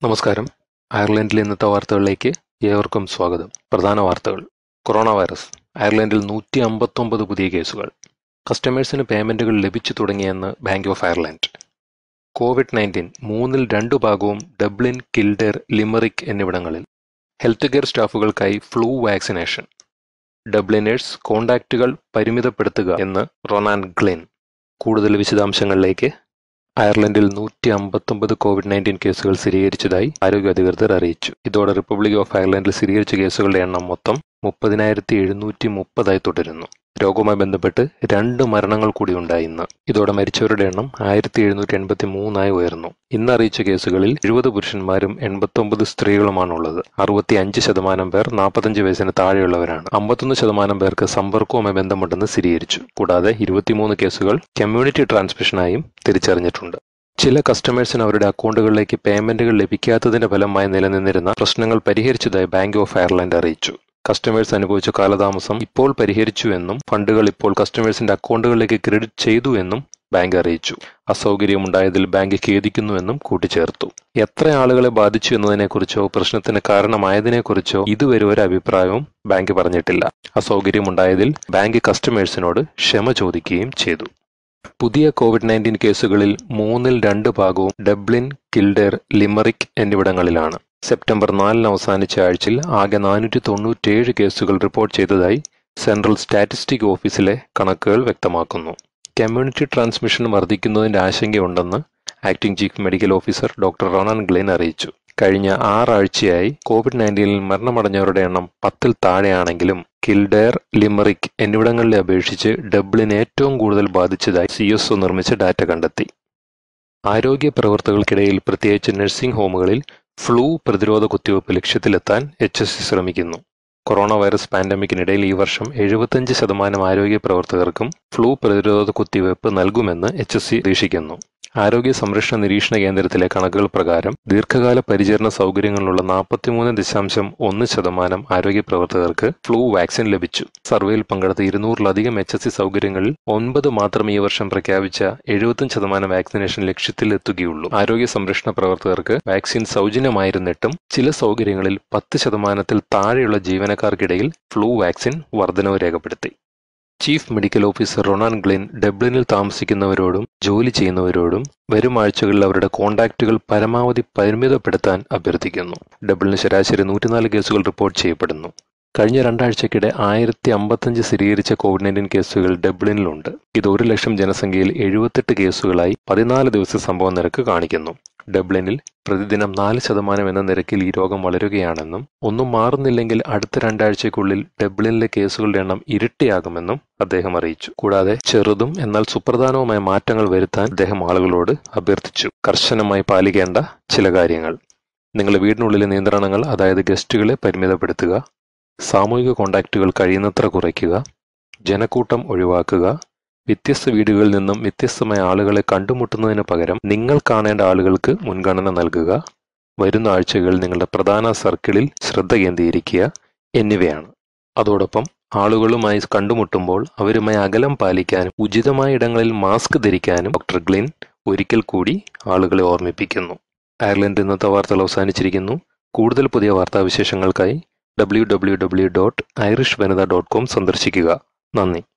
നമസ്കാരം അയർലൻഡിലെ ഇന്നത്തെ വാർത്തകളിലേക്ക് ഏവർക്കും സ്വാഗതം പ്രധാന വാർത്തകൾ കൊറോണ വൈറസ് അയർലൻഡിൽ നൂറ്റി അമ്പത്തൊമ്പത് പുതിയ കേസുകൾ കസ്റ്റമേഴ്സിന് പേയ്മെന്റുകൾ ലഭിച്ചു തുടങ്ങിയെന്ന് bank of Ireland Covid nineteen മൂന്നിൽ രണ്ടു ഭാഗവും ഡബ്ലിൻ കിൽഡർ ലിമറിക് എന്നിവിടങ്ങളിൽ ഹെൽത്ത് കെയർ സ്റ്റാഫുകൾക്കായി ഫ്ലൂ വാക്സിനേഷൻ ഡബ്ലിനേഴ്സ് കോണ്ടാക്റ്റുകൾ പരിമിതപ്പെടുത്തുക എന്ന് റൊനാൻ ഗ്ലിൻ കൂടുതൽ വിശദാംശങ്ങളിലേക്ക് അയർലൻഡിൽ നൂറ്റി അമ്പത്തൊമ്പത് കോവിഡ് നയൻറ്റീൻ കേസുകൾ സ്ഥിരീകരിച്ചതായി ആരോഗ്യ അധികൃതർ അറിയിച്ചു ഇതോടെ റിപ്പബ്ലിക് ഓഫ് അയർലൻഡിൽ സ്ഥിരീകരിച്ച കേസുകളുടെ എണ്ണം മൊത്തം മുപ്പതിനായിരത്തി എഴുന്നൂറ്റി മുപ്പതായി തുടരുന്നു രോഗവുമായി ബന്ധപ്പെട്ട് രണ്ട് മരണങ്ങൾ കൂടി ഉണ്ടായി ഇന്ന് ഇതോടെ മരിച്ചവരുടെ എണ്ണം ആയിരത്തി എഴുന്നൂറ്റി എൺപത്തി മൂന്നായി ഉയർന്നു ഇന്ന് അറിയിച്ച കേസുകളിൽ എഴുപത് പുരുഷന്മാരും എൺപത്തൊമ്പത് സ്ത്രീകളുമാണുള്ളത് അറുപത്തി അഞ്ച് ശതമാനം പേർ നാൽപ്പത്തഞ്ച് വയസ്സിന് താഴെയുള്ളവരാണ് അമ്പത്തൊന്ന് ശതമാനം പേർക്ക് സമ്പർക്കവുമായി ബന്ധമുണ്ടെന്ന് സ്ഥിരീകരിച്ചു കൂടാതെ ഇരുപത്തിമൂന്ന് കേസുകൾ കമ്മ്യൂണിറ്റി ട്രാൻസ്മിഷനായും തിരിച്ചറിഞ്ഞിട്ടുണ്ട് ചില കസ്റ്റമേഴ്സിന് അവരുടെ അക്കൗണ്ടുകളിലേക്ക് പേയ്മെന്റുകൾ ലഭിക്കാത്തതിന്റെ ഫലമായി നിലനിന്നിരുന്ന പ്രശ്നങ്ങൾ പരിഹരിച്ചതായി ബാങ്ക് ഓഫ് അയർലൻഡ് അറിയിച്ചു കസ്റ്റമേഴ്സ് അനുഭവിച്ച കാലതാമസം ഇപ്പോൾ പരിഹരിച്ചു എന്നും ഫണ്ടുകൾ ഇപ്പോൾ കസ്റ്റമേഴ്സിന്റെ അക്കൗണ്ടുകളിലേക്ക് ക്രെഡിറ്റ് ചെയ്തു എന്നും ബാങ്ക് അറിയിച്ചു അസൗകര്യമുണ്ടായതിൽ ബാങ്ക് ഖേദിക്കുന്നുവെന്നും കൂട്ടിച്ചേർത്തു എത്ര ആളുകളെ ബാധിച്ചു എന്നതിനെക്കുറിച്ചോ പ്രശ്നത്തിന് കാരണമായതിനെക്കുറിച്ചോ ഇതുവരെ ഒരു അഭിപ്രായവും ബാങ്ക് പറഞ്ഞിട്ടില്ല അസൗകര്യമുണ്ടായതിൽ ബാങ്ക് കസ്റ്റമേഴ്സിനോട് ക്ഷമ ചോദിക്കുകയും ചെയ്തു പുതിയ കോവിഡ് നയൻറ്റീൻ കേസുകളിൽ മൂന്നിൽ രണ്ട് ഭാഗവും ഡബ്ലിൻ കിൽഡർ ലിമറിക് എന്നിവിടങ്ങളിലാണ് സെപ്റ്റംബർ നാലിന് അവസാനിച്ച ആഴ്ചയിൽ ആകെ നാനൂറ്റി തൊണ്ണൂറ്റേഴ് കേസുകൾ റിപ്പോർട്ട് ചെയ്തതായി സെൻട്രൽ സ്റ്റാറ്റിസ്റ്റിക് ഓഫീസിലെ കണക്കുകൾ വ്യക്തമാക്കുന്നു കമ്മ്യൂണിറ്റി ട്രാൻസ്മിഷൻ വർദ്ധിക്കുന്നതിന്റെ ആശങ്കയുണ്ടെന്ന് acting chief medical officer doctor Ronan Glynn അറിയിച്ചു കഴിഞ്ഞ ആറാഴ്ചയായി കോവിഡ് നയൻറ്റീനിൽ മരണമടഞ്ഞവരുടെ എണ്ണം പത്തിൽ താഴെയാണെങ്കിലും കിൽഡെയർ ലിമറിക് എന്നിവിടങ്ങളിലെ അപേക്ഷിച്ച് ഡബ്ലിന് ഏറ്റവും കൂടുതൽ ബാധിച്ചതായി സി എസ് ഒ നിർമ്മിച്ച ഡാറ്റ കണ്ടെത്തി ആരോഗ്യ പ്രവർത്തകർക്കിടയിൽ പ്രത്യേകിച്ച് നഴ്സിംഗ് ഹോമുകളിൽ ഫ്ലൂ പ്രതിരോധ കുത്തിവയ്പ് ലക്ഷ്യത്തിലെത്താൻ എച്ച് എസ് സി ശ്രമിക്കുന്നു കൊറോണ വൈറസ് പാൻഡമിക്കിനിടയിൽ ഈ വർഷം എഴുപത്തഞ്ച് ശതമാനം ആരോഗ്യ പ്രവർത്തകർക്കും ഫ്ലൂ പ്രതിരോധ കുത്തിവയ്പ് നൽകുമെന്ന് എച്ച് എസ് സി പ്രതീക്ഷിക്കുന്നു ആരോഗ്യ സംരക്ഷണ നിരീക്ഷണ കേന്ദ്രത്തിലെ കണക്കുകൾ പ്രകാരം ദീർഘകാല പരിചരണ സൗകര്യങ്ങളുള്ള നാൽപ്പത്തിമൂന്ന് ദശാംശം ഒന്ന് ശതമാനം ആരോഗ്യ പ്രവർത്തകർക്ക് ഫ്ലൂ വാക്സിൻ ലഭിച്ചു സർവേയിൽ പങ്കെടുത്ത ഇരുന്നൂറിലധികം എച്ച് എസ് സി സൗകര്യങ്ങളിൽ ഒൻപത് മാത്രം ഈ വർഷം പ്രഖ്യാപിച്ച എഴുപത്തഞ്ച് ശതമാനം വാക്സിനേഷൻ ലക്ഷ്യത്തിലെത്തുകയുള്ളൂ ആരോഗ്യ സംരക്ഷണ പ്രവർത്തകർക്ക് വാക്സിൻ സൗജന്യമായിരുന്നിട്ടും ചില സൗകര്യങ്ങളിൽ പത്ത് ശതമാനത്തിൽ താഴെയുള്ള ജീവനക്കാർക്കിടയിൽ ഫ്ലൂ വാക്സിൻ വർധനവ് രേഖപ്പെടുത്തി chief medical officer Ronan Glynn ഡബ്ലിനിൽ താമസിക്കുന്നവരോടും ജോലി ചെയ്യുന്നവരോടും വരും ആഴ്ചകളിൽ അവരുടെ കോണ്ടാക്റ്റുകൾ പരമാവധി പരിമിതപ്പെടുത്താൻ അഭ്യർത്ഥിക്കുന്നു ഡബ്ലിന് ശരാശരി നൂറ്റിനാല് കേസുകൾ റിപ്പോർട്ട് ചെയ്യപ്പെടുന്നു കഴിഞ്ഞ രണ്ടാഴ്ചക്കിടെ ആയിരത്തി അമ്പത്തഞ്ച് സ്ഥിരീകരിച്ച കോവിഡ് നയൻറ്റീൻ കേസുകൾ ഡബ്ലിനിലുണ്ട് ഇത് ഒരു ലക്ഷം ജനസംഖ്യയിൽ എഴുപത്തെട്ട് കേസുകളായി പതിനാല് ദിവസ സംഭവ നിരക്ക് കാണിക്കുന്നു ഡബ്ലിനിൽ പ്രതിദിനം നാല് ശതമാനം എന്ന നിരക്കിൽ ഈ രോഗം വളരുകയാണെന്നും ഒന്നും മാറുന്നില്ലെങ്കിൽ അടുത്ത രണ്ടാഴ്ചയ്ക്കുള്ളിൽ ഡബ്ലിനിലെ കേസുകളുടെ എണ്ണം ഇരട്ടിയാകുമെന്നും അദ്ദേഹം അറിയിച്ചു കൂടാതെ ചെറുതും എന്നാൽ സുപ്രധാനവുമായ മാറ്റങ്ങൾ വരുത്താൻ അദ്ദേഹം ആളുകളോട് അഭ്യർത്ഥിച്ചു കർശനമായി പാലിക്കേണ്ട ചില കാര്യങ്ങൾ നിങ്ങളുടെ വീടിനുള്ളിലെ നിയന്ത്രണങ്ങൾ അതായത് ഗസ്റ്റുകളെ പരിമിതപ്പെടുത്തുക സാമൂഹിക കോണ്ടാക്റ്റുകൾ കഴിയുന്നത്ര കുറയ്ക്കുക ജനക്കൂട്ടം ഒഴിവാക്കുക വ്യത്യസ്ത വീടുകളിൽ നിന്നും വ്യത്യസ്തമായ ആളുകളെ കണ്ടുമുട്ടുന്നതിന് പകരം നിങ്ങൾ കാണേണ്ട ആളുകൾക്ക് മുൻഗണന നൽകുക വരുന്ന ആഴ്ചകളിൽ നിങ്ങളുടെ പ്രധാന സർക്കിളിൽ ശ്രദ്ധ കേന്ദ്രീകരിക്കുക എന്നിവയാണ് അതോടൊപ്പം ആളുകളുമായി കണ്ടുമുട്ടുമ്പോൾ അവരുമായി അകലം പാലിക്കാനും ഉചിതമായ ഇടങ്ങളിൽ മാസ്ക് ധരിക്കാനും ഡോക്ടർ ഗ്ലിൻ ഒരിക്കൽ കൂടി ആളുകളെ ഓർമ്മിപ്പിക്കുന്നു അയർലൻഡ് ഇന്നത്തെ വാർത്തകൾ അവസാനിച്ചിരിക്കുന്നു കൂടുതൽ പുതിയ വാർത്താവിശേഷങ്ങൾക്കായി W W W dot Irish Vanitha dot com സന്ദർശിക്കുക നന്ദി